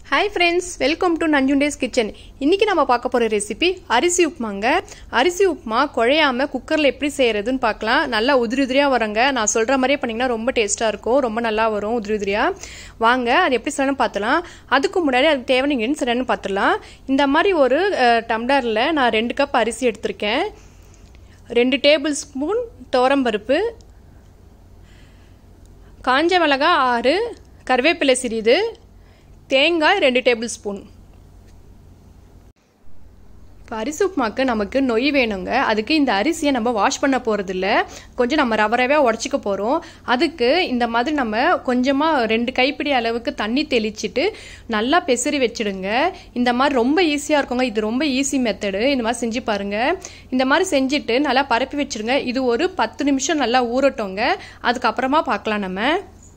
hi friends welcome to Nanjundes kitchen இன்னைக்கு நம்ம பார்க்க போகிற ரெசிபி அரிசி உப்புமாங்க அரிசி உப்புமா குழையாம குக்கரில் எப்படி செய்யறதுன்னு பார்க்கலாம் நல்லா உதிரி உதிரியாக வருங்க நான் சொல்கிற மாதிரியே பண்ணிங்கன்னா ரொம்ப டேஸ்ட்டாக இருக்கும் ரொம்ப நல்லா வரும் உதிரி உதிரியாக வாங்க அது எப்படி செய்யணும்னு பார்த்தலாம் அதுக்கு முன்னாடி அதுக்கு தேவையான ingredients என்னன்னு பார்த்துலாம் இந்த மாதிரி ஒரு டம்ளரில் நான் ரெண்டு கப் அரிசி எடுத்திருக்கேன் ரெண்டு டேபிள் ஸ்பூன் துவரம்பருப்பு காஞ்ச மிளகாய் ஆறு கருவேப்பிலை சிறிது தேங்காய் ரெண்டு டேபிள் ஸ்பூன் இப்போ அரிசி உப்புமாக்கு நமக்கு நொய் வேணுங்க அதுக்கு இந்த அரிசியை நம்ம வாஷ் பண்ண போகிறதில்ல கொஞ்சம் நம்ம ரவ ரவையாக உடச்சிக்க போகிறோம் அதுக்கு இந்த மாதிரி நம்ம கொஞ்சமாக ரெண்டு கைப்பிடி அளவுக்கு தண்ணி தெளிச்சிட்டு நல்லா பெசரி வச்சிடுங்க இந்த மாதிரி ரொம்ப ஈஸியாக இருக்குங்க இது ரொம்ப ஈஸி மெத்தடு இந்த மாதிரி செஞ்சு பாருங்கள் இந்த மாதிரி செஞ்சுட்டு நல்லா பரப்பி வச்சிடுங்க இது ஒரு பத்து நிமிஷம் நல்லா ஊறட்டோங்க அதுக்கப்புறமா பார்க்கலாம் நம்ம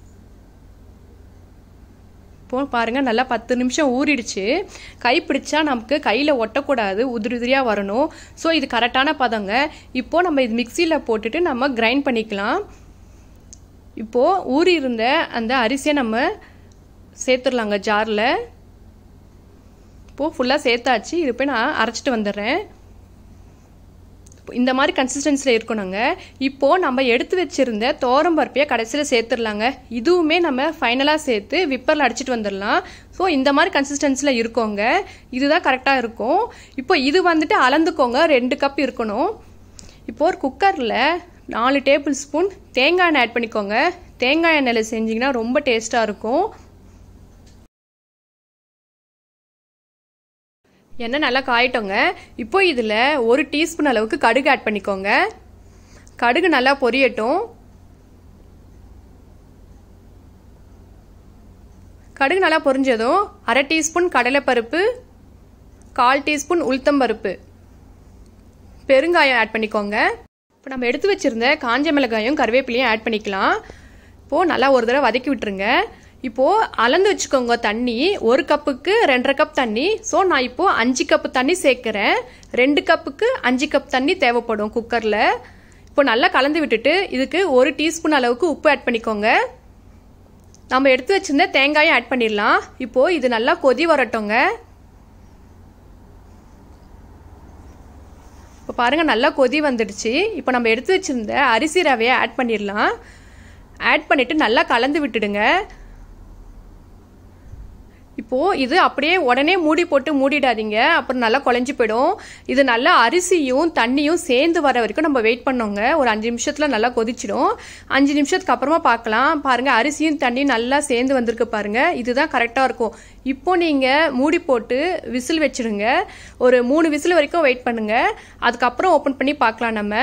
இப்போ பாருங்கள் நல்லா பத்து நிமிஷம் ஊறிடுச்சு கை பிடிச்சா நமக்கு கையில் ஒட்டக்கூடாது உதிரி உதிரியாக வரணும் ஸோ இது கரெக்டான பதங்க இப்போது நம்ம இது மிக்சியில் போட்டுட்டு நம்ம கிரைண்ட் பண்ணிக்கலாம் இப்போது ஊறி இருந்த அந்த அரிசியை நம்ம சேர்த்துடலாங்க ஜாரில் இப்போது ஃபுல்லாக சேர்த்தாச்சு இது போய் நான் அரைச்சிட்டு வந்துடுறேன் இந்த மாதிரி கன்சிஸ்டன்சியில் இருக்கணுங்க இப்போது நம்ம எடுத்து வச்சுருந்த தோரம் பருப்பையை கடைசியில் சேர்த்துடலாங்க இதுவுமே நம்ம ஃபைனலாக சேர்த்து விப்பரில் அடிச்சிட்டு வந்துடலாம் ஸோ இந்த மாதிரி கன்சிஸ்டன்சியில் இருக்கோங்க இதுதான் கரெக்டாக இருக்கும் இப்போ இது வந்துட்டு அளந்துக்கோங்க ரெண்டு கப் இருக்கணும் இப்போ ஒரு குக்கரில் நாலு டேபிள் ஸ்பூன் தேங்காய் எண்ணெய் ஆட் பண்ணிக்கோங்க தேங்காய் எண்ணெயில் செஞ்சிங்கன்னா ரொம்ப டேஸ்ட்டாக இருக்கும் எண்ணெய் நல்லா காயிட்டோங்க இப்போ இதில் ஒரு டீஸ்பூன் அளவுக்கு கடுகு ஆட் பண்ணிக்கோங்க கடுகு நல்லா பொரியட்டும் கடுகு நல்லா பொரிஞ்சதும் அரை டீஸ்பூன் கடலைப்பருப்பு கால் டீஸ்பூன் உளுத்தம்பருப்பு பெருங்காயம் ஆட் பண்ணிக்கோங்க இப்போ நம்ம எடுத்து வச்சிருந்த காஞ்ச மிளகாயும் கருவேப்பிலையும் ஆட் பண்ணிக்கலாம் இப்போது நல்லா ஒரு தடவை வதக்கி விட்டுருங்க இப்போது அளந்து வச்சுக்கோங்க தண்ணி ஒரு கப்புக்கு ரெண்டரை கப் தண்ணி ஸோ நான் இப்போது அஞ்சு கப்பு தண்ணி சேர்க்குறேன் ரெண்டு கப்புக்கு அஞ்சு கப் தண்ணி தேவைப்படும் குக்கரில் இப்போ நல்லா கலந்து விட்டுட்டு இதுக்கு ஒரு டீஸ்பூன் அளவுக்கு உப்பு ஆட் பண்ணிக்கோங்க நம்ம எடுத்து வச்சிருந்த தேங்காயும் ஆட் பண்ணிடலாம் இப்போது இது நல்லா கொதி வரட்டோங்க இப்போ பாருங்கள் நல்லா கொதி வந்துடுச்சு இப்போ நம்ம எடுத்து வச்சிருந்த அரிசி ரவையை ஆட் பண்ணிடலாம் ஆட் பண்ணிவிட்டு நல்லா கலந்து விட்டுடுங்க இப்போது இது அப்படியே உடனே மூடி போட்டு மூடிடாதீங்க அப்புறம் நல்லா குழஞ்சி போயிடும் இது நல்லா அரிசியும் தண்ணியும் சேர்ந்து வர வரைக்கும் நம்ம வெயிட் பண்ணோங்க ஒரு அஞ்சு நிமிஷத்தில் நல்லா கொதிச்சிடும் அஞ்சு நிமிஷத்துக்கு அப்புறமா பார்க்கலாம் பாருங்கள் அரிசியும் தண்ணியும் நல்லா சேர்ந்து வந்திருக்கு பாருங்கள் இதுதான் கரெக்டாக இருக்கும் இப்போ நீங்கள் மூடி போட்டு விசில் வச்சுடுங்க ஒரு மூணு விசில் வரைக்கும் வெயிட் பண்ணுங்கள் அதுக்கப்புறம் ஓப்பன் பண்ணி பார்க்கலாம் நம்ம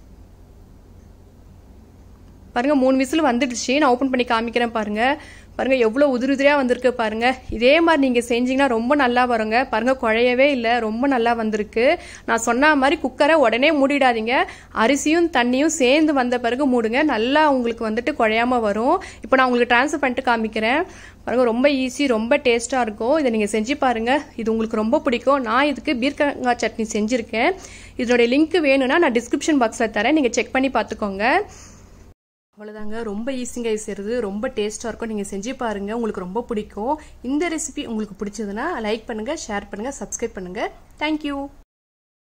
பாருங்கள் மூணு விசில் வந்துடுச்சு நான் ஓப்பன் பண்ணி காமிக்கிறேன் பாருங்கள் பாருங்கள் எவ்வளோ உதிரி உதிரியாக வந்திருக்கு பாருங்கள் இதே மாதிரி நீங்கள் செஞ்சீங்கன்னா ரொம்ப நல்லா வருங்க பாருங்கள் குழையவே இல்லை ரொம்ப நல்லா வந்திருக்கு நான் சொன்ன மாதிரி குக்கரை உடனே மூடிடாதீங்க அரிசியும் தண்ணியும் சேர்ந்து வந்த பிறகு மூடுங்க நல்லா உங்களுக்கு வந்துட்டு குழையாமல் வரும் இப்போ நான் உங்களுக்கு ட்ரான்ஸ்ஃபர் பண்ணிட்டு காமிக்கிறேன் பாருங்கள் ரொம்ப ஈஸி ரொம்ப டேஸ்ட்டாக இருக்கும் இதை நீங்கள் செஞ்சு பாருங்கள் இது உங்களுக்கு ரொம்ப பிடிக்கும் நான் இதுக்கு பீர்க்கங்காய் சட்னி செஞ்சுருக்கேன் இதனுடைய லிங்க் வேணும்னா நான் டிஸ்கிரிப்ஷன் பாக்ஸில் தரேன் நீங்கள் செக் பண்ணி பார்த்துக்கோங்க அவ்வளோதாங்க ரொம்ப ஈஸிங்க செய்கிறது ரொம்ப டேஸ்ட்டாக இருக்கும் நீங்கள் செஞ்சு பாருங்கள் உங்களுக்கு ரொம்ப பிடிக்கும் இந்த ரெசிபி உங்களுக்கு பிடிச்சதுன்னா லைக் பண்ணுங்கள் ஷேர் பண்ணுங்கள் சப்ஸ்கிரைப் பண்ணுங்கள் தேங்க்யூ